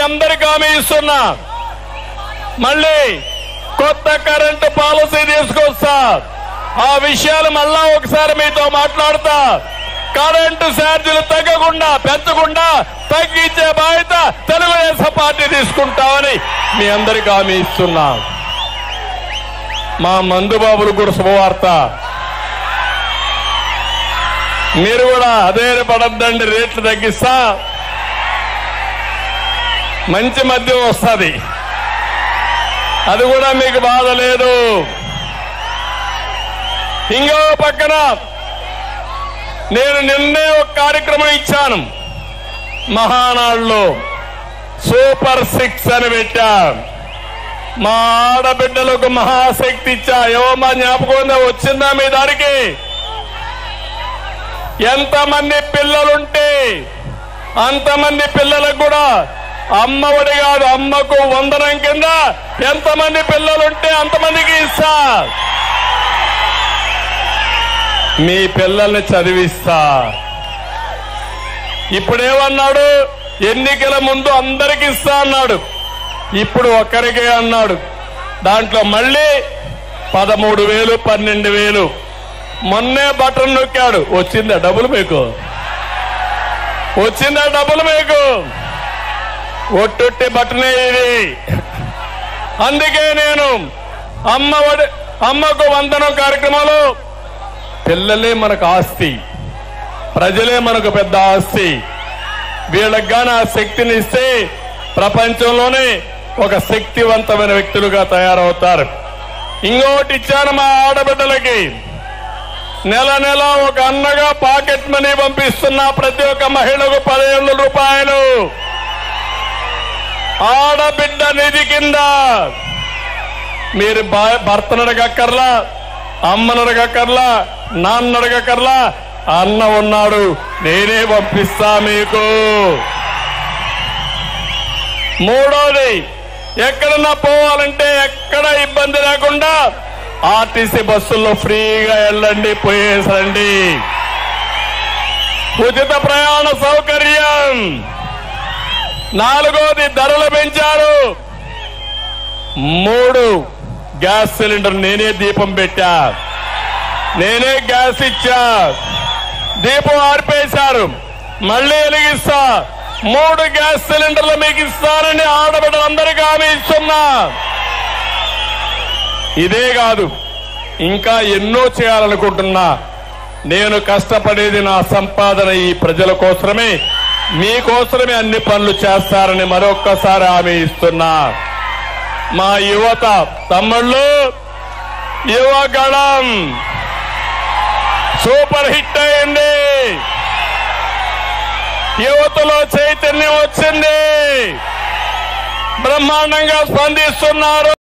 అందరికీ హామీ ఇస్తున్నా మళ్ళీ కొత్త కరెంటు పాలసీ తీసుకొస్తా ఆ విషయాలు మళ్ళా ఒకసారి మీతో మాట్లాడతా కరెంటు ఛార్జీలు తగ్గకుండా పెంచకుండా తగ్గించే బాధ్యత తెలుగుదేశం పార్టీ తీసుకుంటామని మీ అందరికీ హామీ ఇస్తున్నా మా మందుబాబులు కూడా శుభవార్త మీరు కూడా అదే పడద్దండి రేట్లు తగ్గిస్తా మంచి మద్యం వస్తుంది అది కూడా మీకు బాధ లేదు ఇంకో పక్కన నేను నిన్నే ఒక కార్యక్రమం ఇచ్చాను మహానాడులో సూపర్ సిక్స్ అని పెట్టా మా ఆడబిడ్డలకు మహాశక్తి ఇచ్చా ఏవో మా జ్ఞాపకం ఉందా వచ్చిందా మీ దానికి ఎంతమంది పిల్లలుంటే అంతమంది పిల్లలకు కూడా అమ్మఒడి కాదు అమ్మకు వందనం కింద ఎంతమంది పిల్లలుంటే అంతమందికి ఇస్తా మీ పిల్లల్ని చదివిస్తా ఇప్పుడేమన్నాడు ఎన్నికల ముందు అందరికి ఇస్తా అన్నాడు ఇప్పుడు ఒక్కరికే అన్నాడు దాంట్లో మళ్ళీ పదమూడు వేలు పన్నెండు వేలు మొన్నే బటన్ నొక్కాడు వచ్చిందా డబ్బులు మీకు వచ్చిందా డబ్బులు మీకు ఒట్టొట్టి బట్టనే ఇది అందుకే నేను అమ్మ ఒడి అమ్మకు వందనం కార్యక్రమంలో పిల్లలే మనకు ఆస్తి ప్రజలే మనకు పెద్ద ఆస్తి వీళ్ళకి గాని ఆ శక్తిని ఇస్తే ప్రపంచంలోనే ఒక శక్తివంతమైన వ్యక్తులుగా తయారవుతారు ఇంకోటి ఇచ్చాను మా ఆడబిడ్డలకి నెల నెల ఒక అన్నగా పాకెట్ మనీ పంపిస్తున్న ప్రతి ఒక్క మహిళకు పదిహేను రూపాయలు ఆడబిడ్డ నిధి కింద మీరు భా- భర్తను అడగక్కర్లా అమ్మను అడగక్కర్లా నాన్న అడగక్కర్లా అన్న ఉన్నాడు నేనే పంపిస్తా మీకు మూడోది ఎక్కడన్నా పోవాలంటే ఎక్కడ ఇబ్బంది లేకుండా ఆర్టీసీ బస్సుల్లో ఫ్రీగా వెళ్ళండి పోయేసండి ఉచిత ప్రయాణ సౌకర్యం నాలుగోది ధరలు పెంచారు మూడు గ్యాస్ సిలిండర్ నేనే దీపం పెట్టా నేనే గ్యాస్ ఇచ్చా దీపం ఆర్పేశారు మళ్ళీ వెలిగిస్తా మూడు గ్యాస్ సిలిండర్లు మీకు ఇస్తానని ఆడబిడ్డలందరికీ హామీ ఇస్తున్నా ఇదే కాదు ఇంకా ఎన్నో చేయాలనుకుంటున్నా నేను కష్టపడేది నా సంపాదన ఈ ప్రజల కోసమే మీకోసమే అన్ని పనులు చేస్తారని మరొక్కసారి హామీ ఇస్తున్నా మా యువత తమ్ముళ్ళు యువగళం సూపర్ హిట్ అయింది యువతలో చైతన్యం వచ్చింది బ్రహ్మాండంగా స్పందిస్తున్నారు